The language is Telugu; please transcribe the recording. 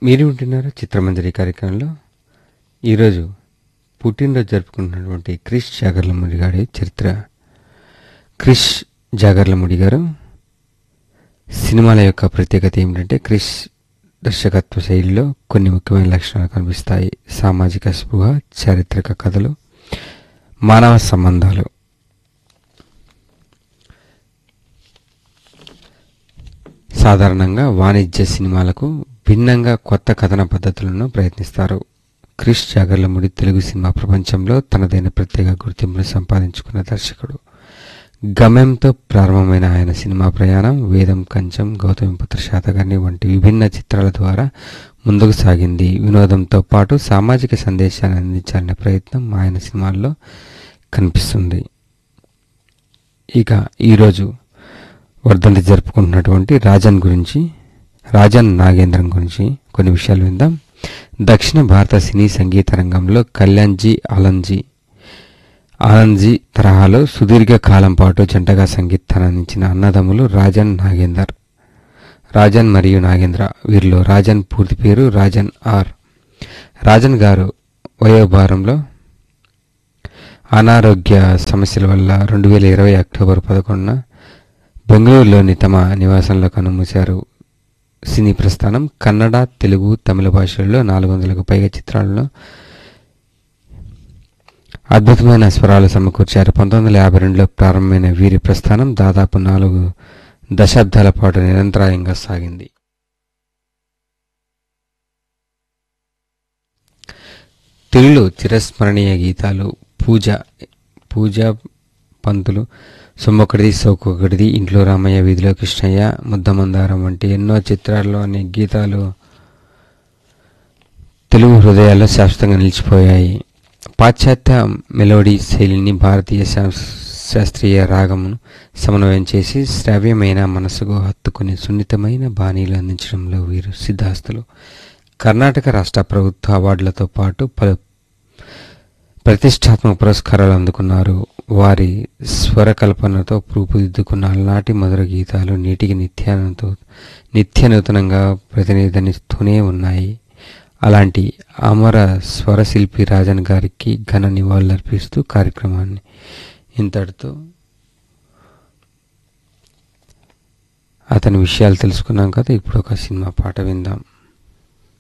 మీరు వింటున్నారు చిత్రమంజరి కార్యక్రమంలో ఈరోజు పుట్టినరోజు జరుపుకుంటున్నటువంటి క్రిష్ జాగర్లముడి గారి చరిత్ర క్రిష్ జాగర్లముడి గారు సినిమాల యొక్క ప్రత్యేకత ఏమిటంటే క్రిష్ దర్శకత్వ శైలిలో కొన్ని ముఖ్యమైన లక్షణాలు కనిపిస్తాయి సామాజిక స్పృహ చారిత్రక కథలు మానవ సంబంధాలు సాధారణంగా వాణిజ్య సినిమాలకు భిన్నంగా కొత్త కథన పద్ధతులను ప్రయత్నిస్తారు క్రిష్ జాగర్లముడి తెలుగు సినిమా ప్రపంచంలో తనదైన ప్రత్యేక గుర్తింపును సంపాదించుకున్న దర్శకుడు గమ్యంతో ప్రారంభమైన ఆయన సినిమా ప్రయాణం వేదం కంచం గౌతమిపుత్ర శాతకర్ణి వంటి విభిన్న చిత్రాల ద్వారా ముందుకు సాగింది వినోదంతో పాటు సామాజిక సందేశాన్ని అందించాలనే ప్రయత్నం ఆయన సినిమాల్లో కనిపిస్తుంది ఇక ఈరోజు వర్ధంతి జరుపుకుంటున్నటువంటి రాజన్ గురించి రాజన్ నాగేంద్రం గురించి కొన్ని విషయాలు విందాం దక్షిణ భారత సినీ సంగీత రంగంలో కళ్యాణ్జీ ఆలంజీ ఆనంద్జీ తరహాలో సుదీర్ఘ కాలం పాటు జంటగా సంగీతాన్ని అందించిన అన్నదమ్ములు రాజన్ నాగేందర్ రాజన్ మరియు నాగేంద్ర వీరిలో రాజన్ పూర్తి పేరు రాజన్ ఆర్ రాజన్ గారు వయోభారంలో అనారోగ్య సమస్యల వల్ల రెండు వేల ఇరవై అక్టోబర్ పదకొండున బెంగళూరులోని తమ నివాసంలో కనుమూశారు సినీ ప్రస్థానం కన్నడ తెలుగు తమిళ భాషల్లో నాలుగు వందలకు పైగా చిత్రాలను అద్భుతమైన స్వరాలు సమకూర్చారు పంతొమ్మిది వందల యాభై రెండులో ప్రారంభమైన వీరి ప్రస్థానం దాదాపు నాలుగు దశాబ్దాల పాటు నిరంతరాయంగా సాగింది తెలుగులో చిరస్మరణీయ గీతాలు పూజ పూజ పంతులు సొమ్మొకటిది సోకొకటిది ఇంట్లో రామయ్య వీధిలో కృష్ణయ్య ముద్దమందారం వంటి ఎన్నో చిత్రాల్లో అనేక గీతాలు తెలుగు హృదయాల్లో శాశ్వతంగా నిలిచిపోయాయి పాశ్చాత్య మెలోడీ శైలిని భారతీయ శాస్- శాస్త్రీయ రాగమును సమన్వయం చేసి శ్రావ్యమైన మనసుకు హత్తుకునే సున్నితమైన బాణీలు అందించడంలో వీరు సిద్ధాస్తులు కర్ణాటక రాష్ట్ర ప్రభుత్వ అవార్డులతో పాటు పలు ప్రతిష్టాత్మక పురస్కారాలు అందుకున్నారు వారి స్వరకల్పనతో రూపుదిద్దుకున్న అలనాటి మధుర గీతాలు నేటికి నిత్యానంతో నిత్య నూతనంగా ప్రతినిధిస్తూనే ఉన్నాయి అలాంటి అమర స్వరశిల్పి రాజన్ గారికి ఘన నివాళులర్పిస్తూ కార్యక్రమాన్ని ఇంతటితో అతని విషయాలు తెలుసుకున్నాం కదా ఇప్పుడు ఒక సినిమా పాట విందాం